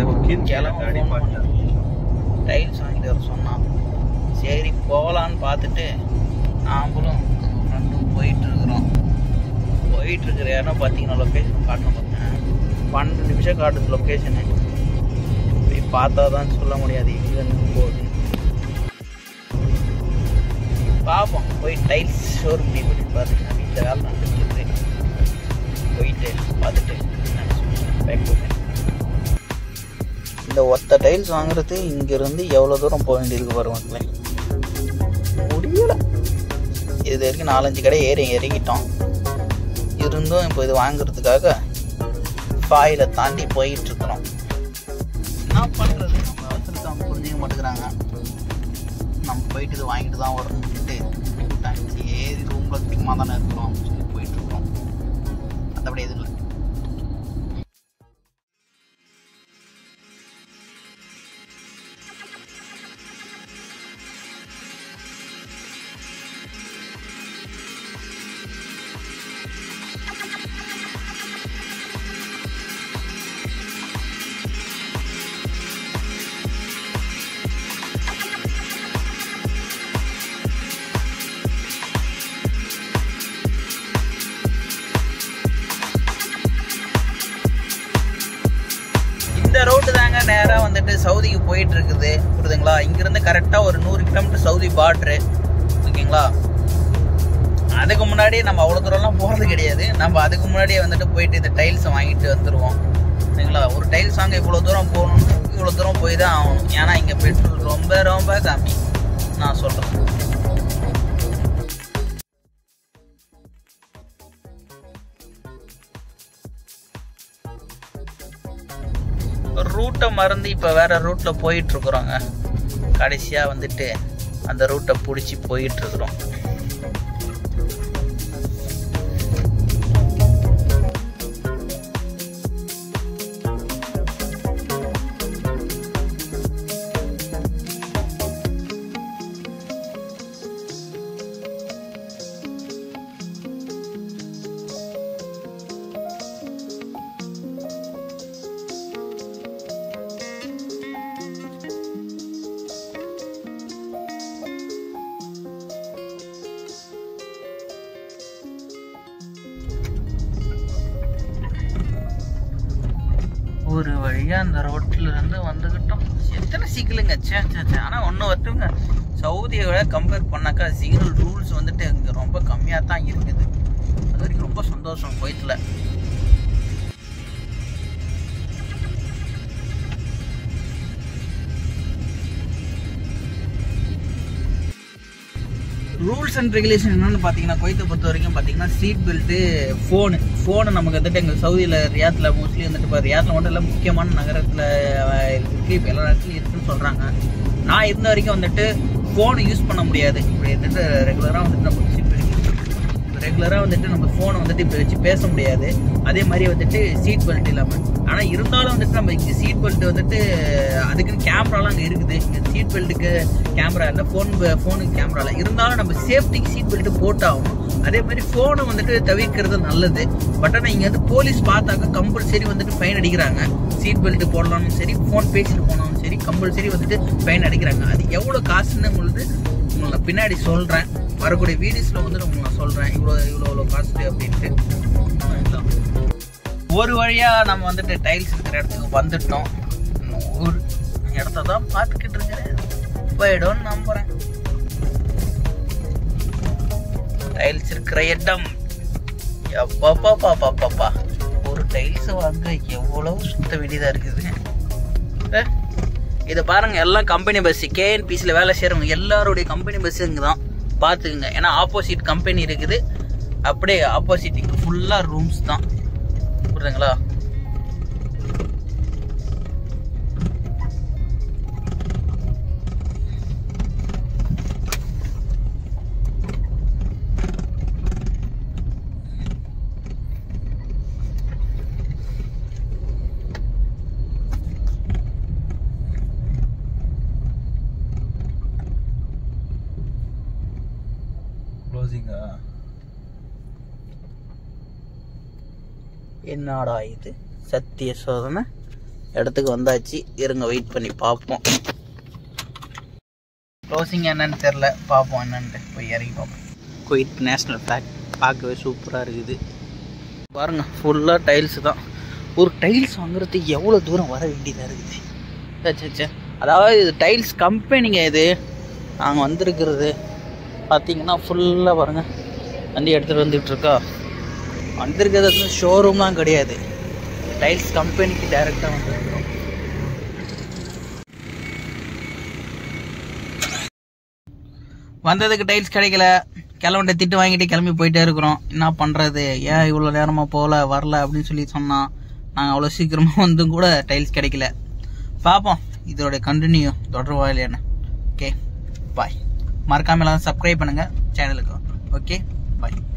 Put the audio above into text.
கிளம்ப டைல்ஸ் வாங்கிட்டு வர சொன்னான் சரி போகலான்னு பார்த்துட்டு நாமளும் ஃப்ரெண்டும் போயிட்டு இருக்கிறோம் போயிட்டு இருக்கிற இடம் பார்த்தீங்கன்னா லொக்கேஷன் காட்டணும் பார்த்தேன் பன்னெண்டு நிமிஷம் காட்டுது லொக்கேஷனு போய் பார்த்தா தான் சொல்ல முடியாது எங்கே இருந்து போகுது பார்ப்போம் போய் டைல்ஸ் ஷோரூம் போய் பார்த்தீங்கன்னா வீட்டில் வேலை நடந்துட்டு இருக்கு போயிட்டு பார்த்துட்டு பேக் பண்ணுறேன் இந்த ஒத்த டைல்ஸ் வாங்குறது இங்கிருந்து எவ்வளோ தூரம் போக வேண்டியிருக்கு பாரு மக்களே முடியல இது வரைக்கும் நாலஞ்சு கடை ஏறி இறங்கிட்டோம் இருந்தும் இப்போ இது வாங்குறதுக்காக ஃபாயில தாண்டி போயிட்டு இருக்கிறோம் என்ன பண்ணுறது நம்ம அவசரத்தை அவங்க புரிஞ்சுக்க மாட்டேங்கிறாங்க நம்ம போயிட்டு இது வாங்கிட்டு தான் வரணும்ட்டு டாக்ஸி ஏறி ரூமில் சும்மா தானே இருக்கிறோம் சொல்லி போயிட்டு இருக்கோம் மற்றபடி எதுவும் இல்லை இந்த ரோட்டு தாங்க நேராக வந்துட்டு சவுதிக்கு போயிட்டு இருக்குது புரியுதுங்களா இங்கிருந்து கரெக்டாக ஒரு நூறு கிலோமீட்டர் சவுதி பார்ட்ரு ஓகேங்களா அதுக்கு முன்னாடி நம்ம அவ்வளோ தூரம்லாம் போகிறது கிடையாது நம்ம அதுக்கு முன்னாடியே வந்துட்டு போயிட்டு இந்த டைல்ஸை வாங்கிட்டு வந்துடுவோம் சரிங்களா ஒரு டைல்ஸ் வாங்க இவ்வளோ தூரம் போகணும்னு இவ்வளோ தூரம் போய் தான் ஆகணும் ஏன்னா இங்கே பெட்ரோல் ரொம்ப ரொம்ப கம்மி நான் சொல்கிறேன் ரூட்டை மறந்து இப்போ வேற ரூட்ல போயிட்டு இருக்கிறோங்க கடைசியா வந்துட்டு அந்த ரூட்டை பிடிச்சி போயிட்டு இருக்கிறோம் ஒரு வழியா அந்த ரோட்ல இருந்து வந்துகிட்டோம் எத்தனை சிக்கலுங்க சே சே சே ஆனால் ஒன்று வரட்டுங்க சவுதியை விட கம்பேர் பண்ணாக்கா சிக்னல் ரூல்ஸ் வந்துட்டு இங்கே ரொம்ப கம்மியாக தான் இருக்குது அது வரைக்கும் ரொம்ப சந்தோஷம் குவைத்தில் ரூல்ஸ் அண்ட் ரெகுலேஷன் என்னன்னு பார்த்தீங்கன்னா குவைத்தை பொறுத்த வரைக்கும் பார்த்தீங்கன்னா சீட் பெல்ட்டு ஃபோனு ஃபோனு நமக்கு வந்துட்டு எங்கள் சவுதியில் ரியாத்தில் மோஸ்ட்லி வந்துட்டு இப்போ ரியாத்தில் மட்டும் இல்லை முக்கியமான நகரத்தில் இருக்குது இப்போ எல்லா இடத்துலையும் இருக்குன்னு சொல்கிறாங்க நான் இருந்த வரைக்கும் வந்துட்டு ஃபோனை யூஸ் பண்ண முடியாது இப்படி வந்துட்டு ரெகுலராக வந்துட்டு நம்ம சீட் பெல்ட் ரெகுலராக வந்துட்டு நம்ம ஃபோனை வந்துட்டு இப்போ வச்சு பேச முடியாது அதே மாதிரி வந்துட்டு சீட் பெல்ட் இல்லாமல் ஆனால் இருந்தாலும் வந்துட்டு நம்ம இங்கே சீட் பெல்ட் வந்துட்டு அதுக்குன்னு கேமராலாம் அங்கே இருக்குது இங்கே சீட் பெல்ட்டுக்கு கேமரா இல்லை ஃபோன் ஃபோனுக்கு கேமரா இல்லை இருந்தாலும் நம்ம சேஃப்டிக்கு சீட் பெல்ட் போட்டாகணும் அதே மாதிரி ஃபோனை வந்துட்டு தவிர்க்கிறது நல்லது பட் ஆனால் இங்கே வந்து போலீஸ் பார்த்தாக்க கம்பல்சரி வந்துட்டு ஃபைன் அடிக்கிறாங்க சீட் பெல்ட் போடலாம்னு சரி ஃபோன் பேசிட்டு போனாலும் சரி கம்பல்சரி வந்துட்டு ஃபைன் அடிக்கிறாங்க அது எவ்வளோ காசுன்னு உங்களுக்கு உங்களை நான் பின்னாடி சொல்கிறேன் வரக்கூடிய வீடியோஸில் வந்துட்டு உங்களுக்கு நான் சொல்கிறேன் இவ்வளோ இவ்வளோ இவ்வளோ காஸ்ட்டு அப்படின்ட்டு சரிங்களா? ஒரு வழியாக நம்ம வந்துட்டு டைல்ஸ் இருக்கிற இடத்துக்கு வந்துட்டோம் இன்னும் ஒரு இடத்த தான் பார்த்துக்கிட்டு இருக்கிறேன் போயிடும்னு நம்புகிறேன் டைல்ஸ் இருக்கிற இடம் பாப்பா ஒரு டைல்ஸ் வாங்க எவ்வளவு சுத்த வேண்டியதாக இருக்குது அஹ், இதை பாருங்க எல்லாம் கம்பெனி பஸ் கேஎன்பிசியில் வேலை செய்கிறவங்க எல்லாருடைய கம்பெனி பஸ் இங்கே தான் பார்த்துக்குங்க ஏன்னா ஆப்போசிட் கம்பெனி இருக்குது அப்படியே ஆப்போசிட் இங்கே ஃபுல்லாக ரூம்ஸ் தான் புரியுதுங்களா க்ளோசிங்கா என்னடா இது சத்திய சோதனை இடத்துக்கு வந்தாச்சு இருங்க வெயிட் பண்ணி பார்ப்போம் க்ளோசிங் என்னன்னு தெரில பார்ப்போம் என்னன்ட்டு போய் இறங்கி பார்ப்போம் குவைத் நேஷ்னல் ஃபிளாக் பார்க்கவே சூப்பராக இருக்குது பாருங்க ஃபுல்லாக டைல்ஸ் தான் ஒரு டைல்ஸ் வாங்குறதுக்கு எவ்வளோ தூரம் வர வேண்டியதாக இருக்குது சே, சே அதாவது இது டைல்ஸ் கம்பெனிங்க இது நாங்கள் வந்திருக்கிறது பார்த்தீங்கன்னா ஃபுல்லாக பாருங்கள் வண்டி எடுத்துகிட்டு வந்துட்டு இருக்கா வந்திருக்கிறது வந்து ஷோரூம்லாம் கிடையாது டைல்ஸ் கம்பெனிக்கு டைரெக்டாக வந்துருக்குறோம் வந்ததுக்கு டைல்ஸ் கிடைக்கல கிளம்பிட்ட திட்டு வாங்கிட்டு கிளம்பி போயிட்டே இருக்கிறோம் என்ன பண்ணுறது ஏன் இவ்வளோ நேரமாக போகல வரல அப்படின்னு சொல்லி சொன்னான் நாங்கள் அவ்வளோ சீக்கிரமாக வந்தும் கூட டைல்ஸ் கிடைக்கல பார்ப்போம் இதோட கண்டினியூ தொடர்வா இல்லையான்னு ஓகே பாய் மறக்காம எல்லாம் சப்ஸ்கிரைப் பண்ணுங்கள் சேனலுக்கு ஓகே பாய்